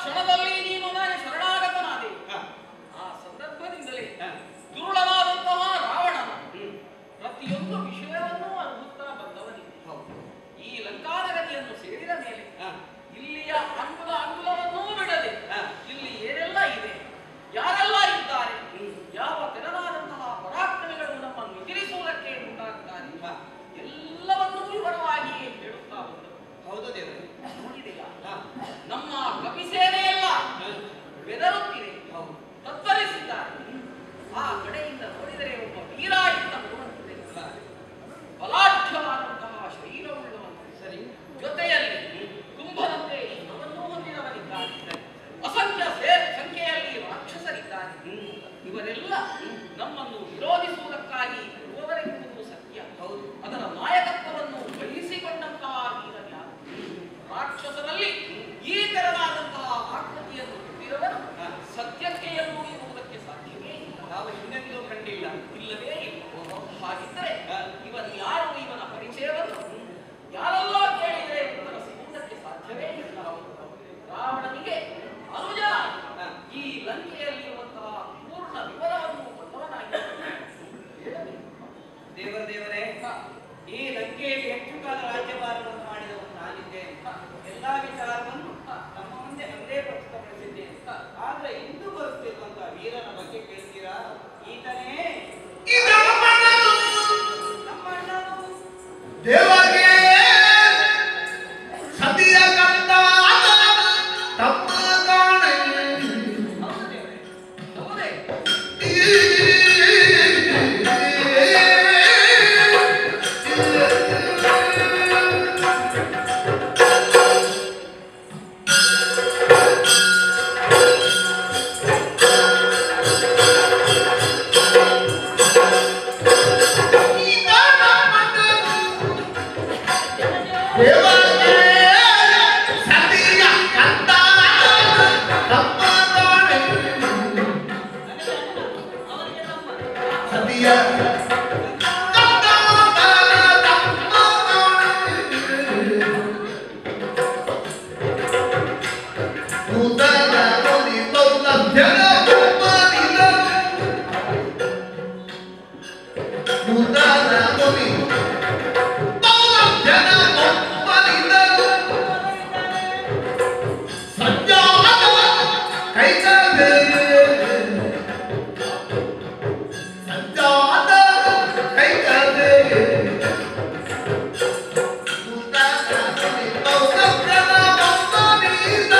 ಕ್ಷಣದಲ್ಲಿ ನೀನು ನನಗೆ ಶರಣಾಗತನಾದೆ ಹ, ಆ ಸಂದರ್ಭದಿಂದಲೇ ಹ, ದುರುಳನಾದಂತಹ ರಾವಣನ ಹ್ಮ್, ಪ್ರತಿಯೊಂದು ವಿಷಯವನ್ನೂ ಅನುಭುತ್ತಾ ಬಂದವನಿದೆ ಹೌದು. ಈ ಲಂಕಾನಗರಿಯನ್ನು ಸೇರಿದ ಮೇಲೆ ಹ, ಇಲ್ಲಿಯ ಅಂಗುಲ ಅಂಗುಲವನ್ನೂ ಬಿಡದೆ ಹ. ಇಲ್ಲಿ ಏನೆಲ್ಲ ಇದೆ ಯಾರೆಲ್ಲ ಇದ್ದಾರೆ ಹ್ಮ್. ಯಾವ ತೆರನಾದಂತಹ ಪರಾಕ್ರಮಿಗಳು ನಮ್ಮನ್ನು ಎದುರಿಸುವುದಕ್ಕೆ ಮುಂದಾಗುತ್ತಾರೆ ಹ, ಎಲ್ಲವನ್ನೂ ವಿವರವಾಗಿ ಹೇಳುತ್ತಾ ಬಂದರು ಹೌದು ದೇವರೇ ನೋಡಿದೆಯಾ ಹ, ನಮ್ಮ ಕಪಿಸೇನೆಯೆಲ್ಲ ಹ, ಬೆದರುತ್ತಿದೆ ಹೌದು ತತ್ತರಿಸಿದ್ದಾರೆ ಆ ಕಡೆಯಿಂದ ನೋಡಿದರೆ ಒಬ್ಬ ವೀರ ಇದ್ದ ಬರುವಂತಿದೆ ಹ, ಬಲಾಢ್ಯವಾದಂತಹ ಶರೀರವುಳ್ಳವನು ಸರಿ ಜೊತೆಯಲ್ಲಿ ಕುಂಭದಂತೆ ಶಿವವನ್ನು ಹೊಂದಿದವನಿದ್ದಾನೆ ಅಸಂಖ್ಯ ಸೇ- ಸಂಖ್ಯೆಯಲ್ಲಿ ರಾಕ್ಷಸರಿದ್ದಾರೆ ಹ್ಮ್, ಇವರೆಲ್ಲ ನಮ್ಮನ್ನು ವಿರೋಧಿಸುವುದಕ್ಕಾಗಿ ಬರುವವರೆಂಬುದು ಸತ್ಯ ಹೌದು ಅದರ ನಾಯಕತ್ವವನ್ನು ವಹಿಸಿಕೊಂಡಂತಹ ವೀರನ್ಯಾರು ರಾಕ್ಷಸರಲ್ಲಿ ಈ ತೆರನಾದಂತಹ ಆಕೃತಿಯನ್ನು ಹೊಂದಿರುವನು ಹ, ಸತ್ಯಕ್ಕೆ ಎಲ್ಲೂ ಇರುವುದಕ್ಕೆ ಸಾಧ್ಯವೇ ಇಲ್ಲ ನಾವು ಹಿಂದೆಂದೂ ಕಂಡಿಲ್ಲ ಇಲ್ಲವೇ ಇಲ್ಲ ಓಹೋ. ಹಾಗಿದ್ದರೆ ಹ. ಇವನು ಯಾರು ಇವನ ಪರಿಚಯವನ್ನು ಯಾರೆಲ್ಲ ಕೇಳಿದರೆ ಉತ್ತರ ಸಿಗುವುದಕ್ಕೆ ಸಾಧ್ಯವೇ ಇಲ್ಲ ರಾವಣನಿಗೆ ಅನುಜ ಹ. ಈ ಲಂಕೆಯಲ್ಲಿರುವಂತಹ ಪೂರ್ಣ ವಿವರವನ್ನು ಬಲ್ಲವನಾಗಿ ಹೇಳಬೇಕು. ದೇವರ ದೇವರೇ ಈ ಲಂಕೆಯಲ್ಲಿ ಹೆಚ್ಚು ಕಾಲ ರಾಜ್ಯಭಾರವನ್ನು ಮಾಡಿದವನು ನಾನಿದ್ದೇನೆ ಎಲ್ಲಾ ವಿಚಾರವನ್ನು ನಮ್ಮ ಮುಂದೆ ಅಂದೇ ಪ್ರಸ್ತುತಪಡಿಸಿದ್ದೇನೆ ಆದ್ರೆ ಇಂದು ಬರುತ್ತಿರುವಂತಹ ವೀರನ ಬಗ್ಗೆ ಕೇಳ್ತೀರಾ ಈತನೇ ನಮ್ಮ ಅಣ್ಣನು ದೇವಗೆ ಸತಿಯ ಕಂದ ತಮ್ಮ ಕಾಣೆ ಹೌದು ದೇವರೇ ಹೌದೇ ದೇವಗೆ ಸತಿಯ ಕಂದ ತಮ್ಮ ಕಾಣೆ ನನಗೆ ಅಣ್ಣ ಅವನಿಗೆ ತಮ್ಮ ಸತಿಯ ಕಂದ ತಮ್ಮ ಕಾಣೆ ನೂತನ ನುಡಿ ಸೌಲಭ್ಯದ ಒಪ್ಪದಿದ ನೂತನ ನುಡಿ ಸೌಲಭ್ಯದ ಒಪ್ಪದಿದ ಸಂಜಾತ ಕೈತದೆ ಸಂಜಾತ ಕೈತದೆ ನೂತನ ನುಡಿ ಸೌಲಭ್ಯದ ಒಪ್ಪದಿದ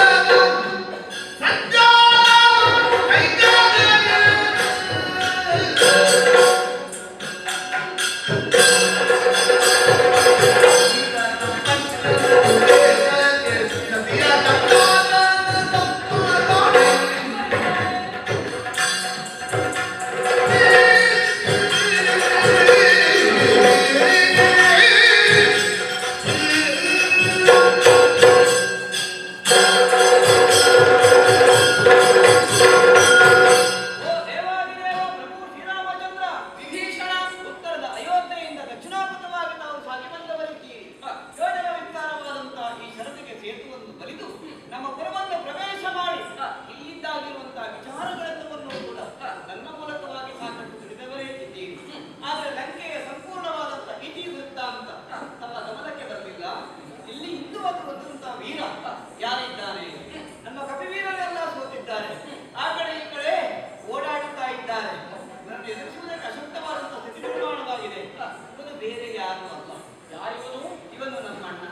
ಓ ದೇವಾದಿದೇವ ಪ್ರಭು ಶ್ರೀರಾಮಚಂದ್ರ ವಿಭೀಷಣ ಉತ್ತರದ ಅಯೋಧ್ಯೆಯಿಂದ ದಕ್ಷಿಣಾಪಥವಾಗಿ ತಾವು ಸಾಗಿ ಬಂದವರಿದ್ದೀರಿ ಯೋಜನ ವಿಸ್ತಾರವಾದಂತಹ ಈ ಶರದಿಗೆ ಸೇತುವನ್ನು ಬಲಿದು ನಮ್ಮ ಪುರವನ್ನು ಪ್ರವೇಶ ಮಾಡಿ ಇಲ್ಲಿದ್ದಾಗಿರುವಂತಹ ವಿಚಾರಗಳೆಲ್ಲವನ್ನೂ ಕೂಡ ನನ್ನ ಮೂಲಕವಾಗಿ ಸಾಕಷ್ಟು ತಿಳಿದವರೇ ಇದ್ದೀರಿ ಆದರೆ ಲಂಕೆಯ ಸಂಪೂರ್ಣವಾದಂತಹ ಇತಿ ವೃತ್ತಾಂತ ನಮ್ಮ ಗಮನಕ್ಕೆ ಬರಲಿಲ್ಲ ಇಲ್ಲಿ ಇಂದು ಒಂದು ಬಂದಂತಹ ವೀರ ಯಾರಿದ್ದಾನೆ ನಮ್ಮ ಕಪಿವೀರರೆಲ್ಲ ಸೋತಿದ್ದಾರೆ ಆ ಕಡೆ ಈ ಕಡೆ ಓಡಾಡುತ್ತಾ ಇದ್ದಾರೆ ಇವರನ್ನು ಎದುರಿಸುವುದಕ್ಕೆ ಅಶಕ್ತವಾದಂತಹ ಸ್ಥಿತಿ ನಿರ್ಮಾಣವಾಗಿದೆ ಇವನು ಬೇರೆ ಯಾರು ಅಲ್ಲ ಯಾರಿವನು ಇವನು ನಮ್ಮ ಅಣ್ಣ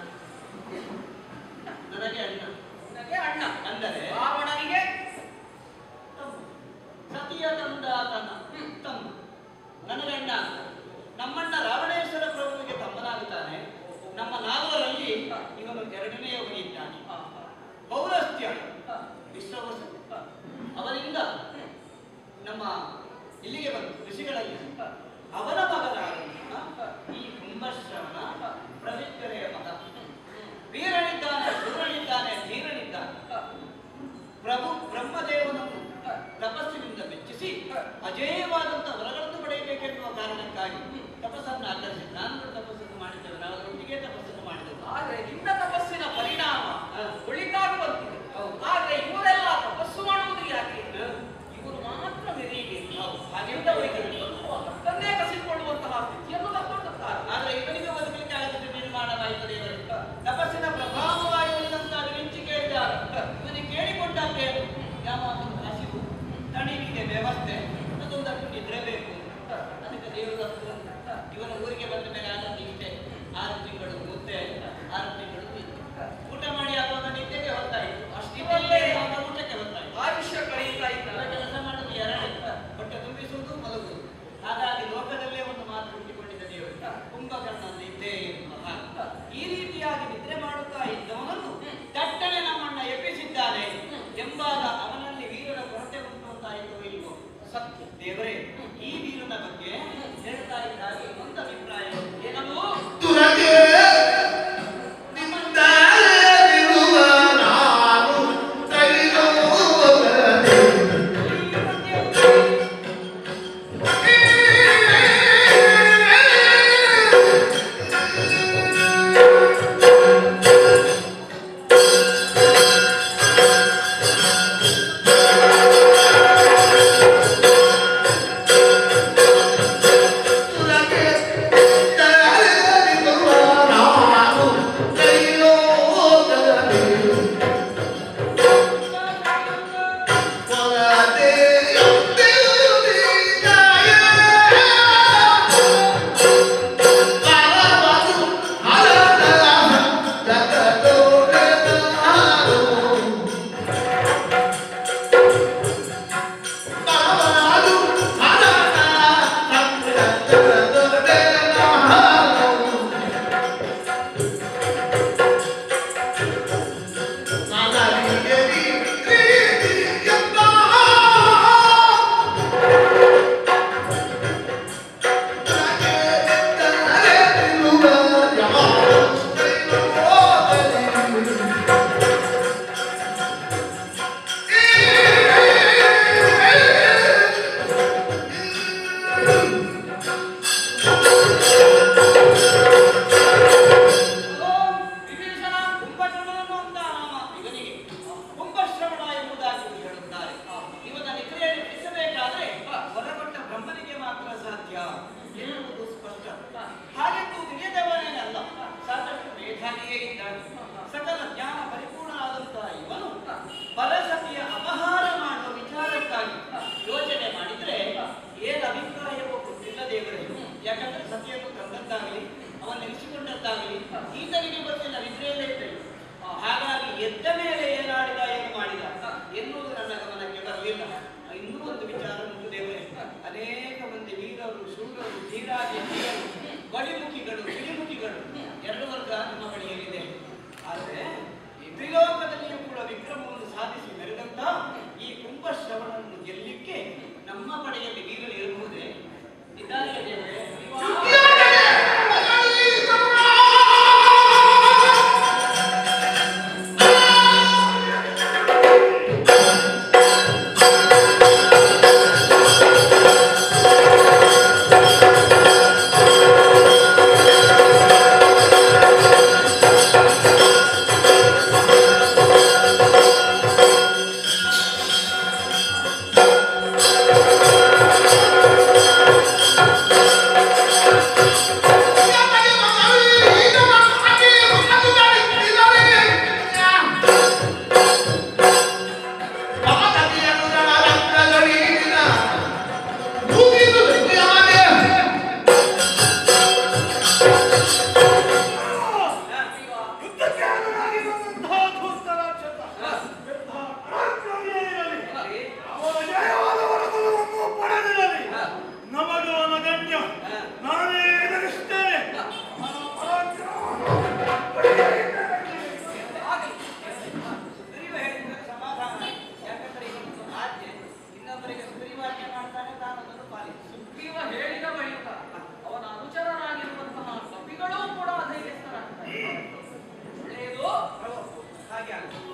ನನಗೆ ಅಣ್ಣ ನನಗೆ ಅಣ್ಣ ಅಂದರೆ ರಾವಣನಿಗೆ ತಮ್ಮ. ಸತಿಯ ತಂದಾತನ ತಮ್ಮ ನನಗೆ ಅಣ್ಣ ಅಂತ. ನಮ್ಮಣ್ಣ ರಾವಣೇಶ್ವರ ಪ್ರಭುವಿಗೆ ತಮ್ಮನಾಗುತ್ತಾನೆ ನಮ್ಮ ನಾಲ್ವರಲ್ಲಿ ಇವನು ಎರಡನೆಯವನಿದ್ದಾನೆ ಪೌರಸ್ತ್ಯ ವಿಶ್ವವಸು ಅವರಿಂದ ನಮ್ಮ ಇಲ್ಲಿಗೆ ಬಂದು ಋಷಿಗಳಲ್ಲಿ ಅವನ ಮಗನಾದಂತಹ ಈ ಕುಂಭಶ್ರವಣ ಪ್ರವಿತ್ತರೆಯ ಮಗ ವೀರನಿದ್ದಾನೆ ಶೂರನಿದ್ದಾನೆ ಧೀರನಿದ್ದಾನೆ ಪ್ರಭು ಬ್ರಹ್ಮದೇವನನ್ನು ತಪಸ್ಸಿನಿಂದ ಮೆಚ್ಚಿಸಿ ಅಜೇಯವಾದಂತಹ ವರಗಳನ್ನು ಪಡೆಯಬೇಕೆನ್ನುವ ಕಾರಣಕ್ಕಾಗಿ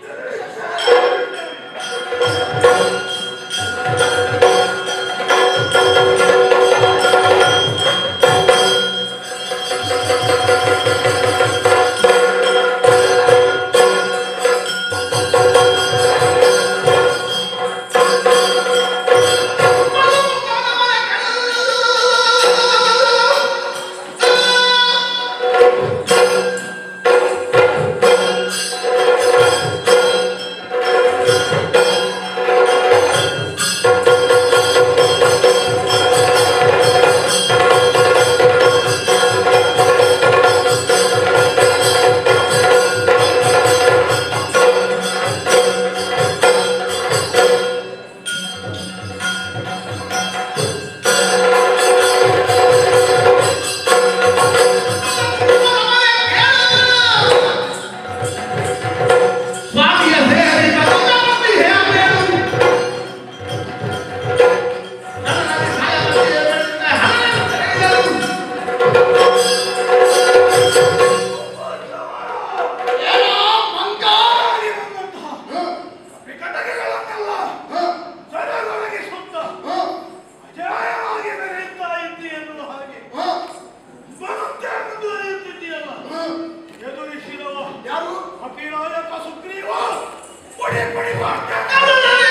ಸ್ವಾಮಿಯ ಸೇರಿ ಬರುತ್ತಿ ಹೇಳಬೇಕು ನನ್ನನ್ನು ಸಾಯಬಡಿಸಿದ ಹಣವನ್ನು ಏನೋ ಮಂಕಾರಿ ಬಂದಂತಹ ವಿಕಟಗಳನ್ನೆಲ್ಲ ಸರಳೊಳಗೆ ಸುತ್ತ ಅಜಾಯವಾಗಿ ಬೆರೆಯುತ್ತಾ ಇದ್ದಿ ಎನ್ನುವ ಹಾಗೆ ಬರುತ್ತೆ ಎಂದು ಅರಿಯುತ್ತಿದ್ದೀಯಲ್ಲ ಎದುರಿಸಿದವ ಯಾರು ಅಪಿನಾಯಕ ಸುಗ್ರೀವ ಪುಡಿ ಪುಡಿ ಮಾಡ್ತಾನೆ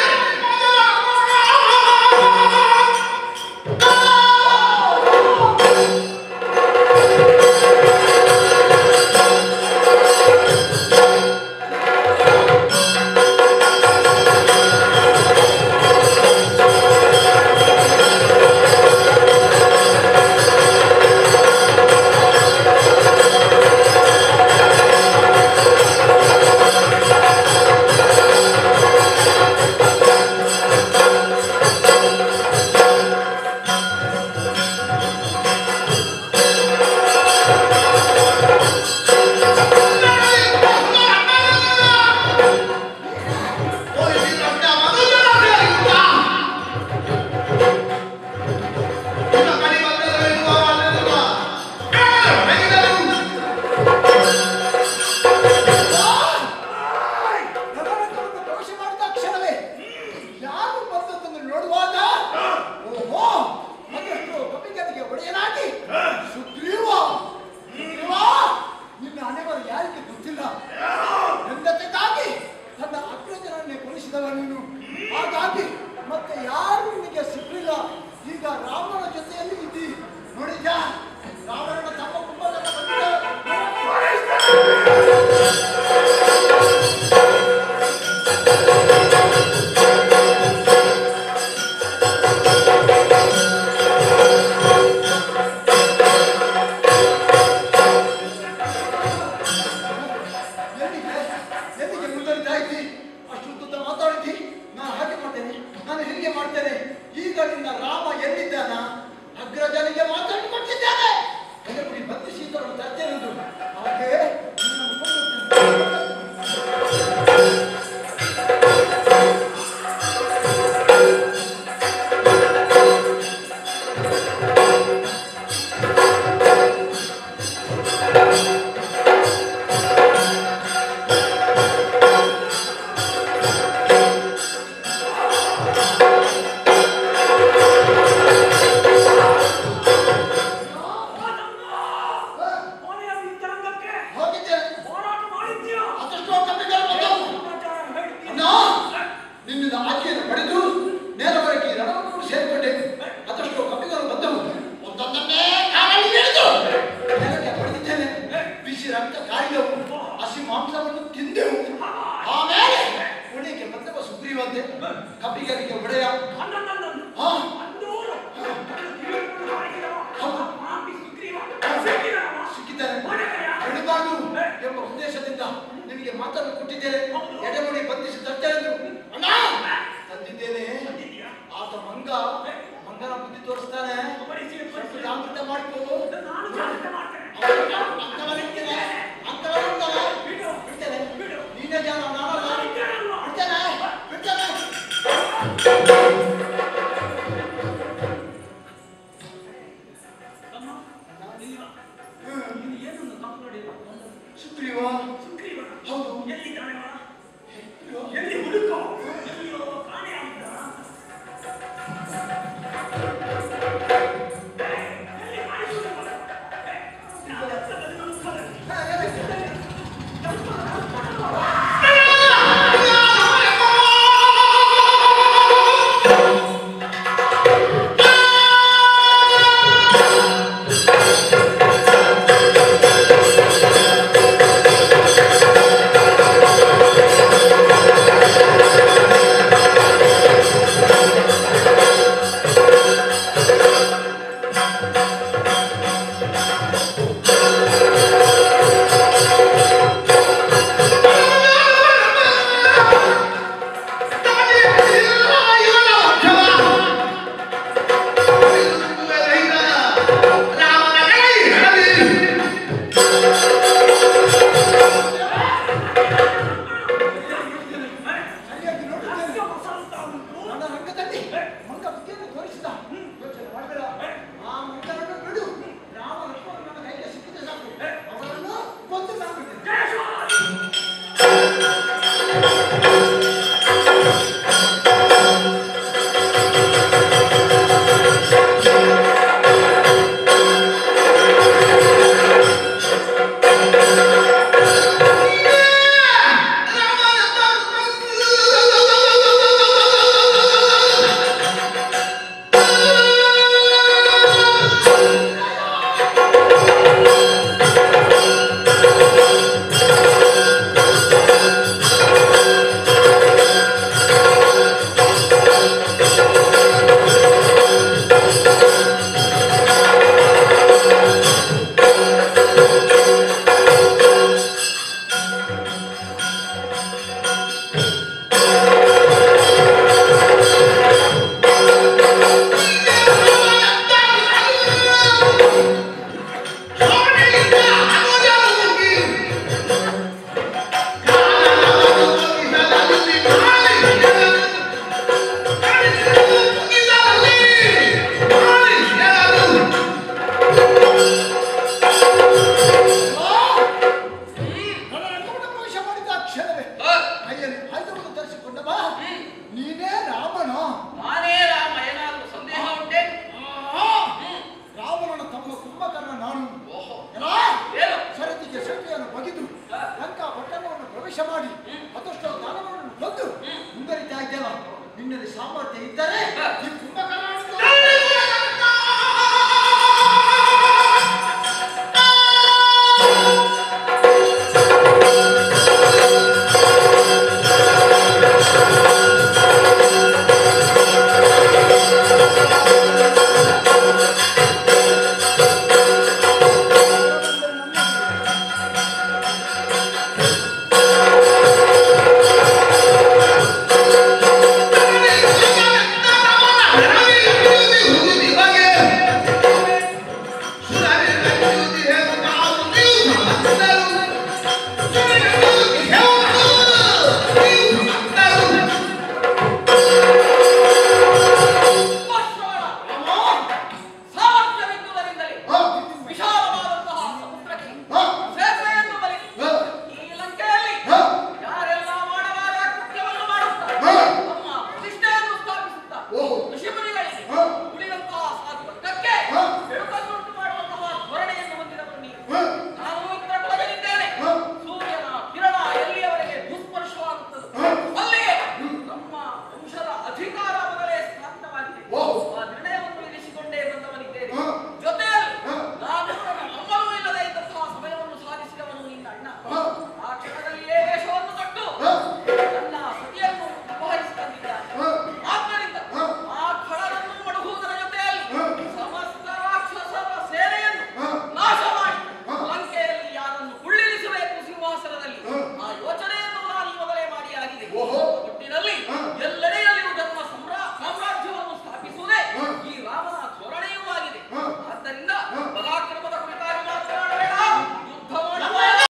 ಗಗನವನ್ನು ದೋಷ ಮಾಡಿದ ಕ್ಷಣವೇ ಯಾರು ಬಂದದ್ದನ್ನು ನೋಡುವಾಗ ಓಹೋ ಅದಷ್ಟು ಕಪಿಗನಿಗೆ ಒಡೆಯನಾಗಿ ಸುಗ್ರೀವ ಸುಗ್ರೀವ ನಿನ್ನ ಹಣೆಬರ ಯಾರಿಗೆ ಗೊತ್ತಿಲ್ಲ ಹೆಂಡತಿಗಾಗಿ ತನ್ನ ಅಗ್ರಜನನ್ನೇ ಕೊಲಿಸಿದವನು ಹಾಗಾಗಿ ಮತ್ತೆ ಯಾರು ನಿನಗೆ ಸಿಗಲಿಲ್ಲ ಈಗ ರಾಮನ ಜೊತೆಯಲ್ಲಿ ಇದ್ದಿ ನೋಡಿದ್ಯಾ ರಾವಣನ ತಮ್ಮ ಕುಂಭದಲ್ಲಿ ಬಂದಿದ್ದ ಎಲ್ಲಿಗೆ ಎಲ್ಲಿಗೆ ಮುಂದುವರಿತಾ ಇದ್ದಿ ಅಷ್ಟು ಉದ್ದ ಮಾತಾಡಿದ್ದಿ ನಾನು ಹಾಗೆ ಮಾಡ್ತೇನೆ ನಾನು ಹೀಗೆ ಮಾಡ್ತೇನೆ ಈಗ ನಿನ್ನ ರಾಮ ಎಲ್ಲಿದ್ದಾನ ಅಗ್ರಜನಿಗೆ ಮಾತಾಡಿ ಕೊಟ್ಟಿದ್ದಾನೆ ಎಲ್ಲಿ ಬಂಧಿಸಿ ತರ್ತೇನೆ ಹಾಗೆ ನಿನ್ನನ್ನು ಕೊಂದು ಮನೆಯ ವಿತರಣಕ್ಕೆ ಹೋಗಿದ್ದೇನೆ ಹೋರಾಟ ಮಾಡಿದ್ಯಾ ಅದೆಷ್ಟೋ ಕಪಿಗಳು ಬಂದವು ಸಮಾಚಾರ ಹೇಳ್ತೀನಿ ಅಣ್ಣ ನಿನ್ನಿಂದ ಆಕೆಯನ್ನು ಪಡೆದು ನೇರವಾಗಿ ರಣವನ್ನು ಸೇರಿಕೊಂಡೆ ಅದಷ್ಟು ಕಪಿಗಳು ಬಂದವು ಒಂದೊಂದನ್ನೇ ಕಾಲಲ್ಲಿ ಎಳೆದು ನೆಲಕ್ಕೆ ಹೊಡೆದಿದ್ದೇನೆ ಬಿಸಿ ರಕ್ತ ಕಾಯಿದವು ಹಸಿ ಮಾಂಸವನ್ನು ತಿಂದೆವು ಆಮೇಲೆ ಉಳಿಗೆ ಮತ್ತೊಬ್ಬ ಸುಗ್ರೀವಂತೆ ಕಪಿಗರಿಗೆ ಒಡೆಯ ಅನ್ನನನ್ನನ್ನು ಹಾ ಅಂದೂರು ತಿರುಗುವುದು ಹಾಕಿದವ ಹೌದು. ಪಾಪಿ ಸುಗ್ರೀವ ಸಿಕ್ಕಿದವ ಸಿಕ್ಕಿದ್ದಾನೆ ಮನೆಯ ಬಿಡಬಾರ್ದು ಎಂಬ ಉದ್ದೇಶದಿಂದ ನಿನಗೆ ಮಾತನ್ನು ಕೊಟ್ಟಿದ್ದೇನೆ ಎಡೆಮುಡಿ ಬಂಧಿಸಿ ತರ್ತೇನೆ ಅಣ್ಣ ತಂದಿದ್ದೇನೆ ಬಂದಿದ್ಯಾ ಆತ ಮಂಗ ಮಂಗನ ಬುದ್ಧಿ ತೋರಿಸ್ತಾನೆ ಪರಿಚಯ ಸ್ವಲ್ಪ ಜಾಗೃತ ಮಾಡ್ಕೋ ನಾನು ಜಾಗ್ರತೆ ಮಾಡ್ತೇನೆ ಅಂಕವನಿರ್ತೇನೆ ಅಂಕವನಿರ್ತಾನೆ ಬಿಡು ಬಿಡ್ತೇನೆ ಬಿಡು ನೀನೇ ಜಾನ ನಾನಲ್ಲ ನಾನಿದ್ದೇನಲ್ವಾ? ಬಿಡ್ತೇನೆ ಬಿಡ್ತೇನೆ ತಮ್ಮ, ನೀನು ನೀನು ಏನನ್ನು ತಪ್ಪು ಮಾಡಿಲ್ಲ ಸುಗ್ರೀವ ಸುಗ್ರೀವ ಹೌದು ಎಲ್ಲಿದ್ದಾನೆ ಅವ? ನಿನ್ನಲ್ಲಿ ಸಾಮರ್ಥ್ಯ ಇದ್ದರೆ ಹ. ದಿಕ್ಕು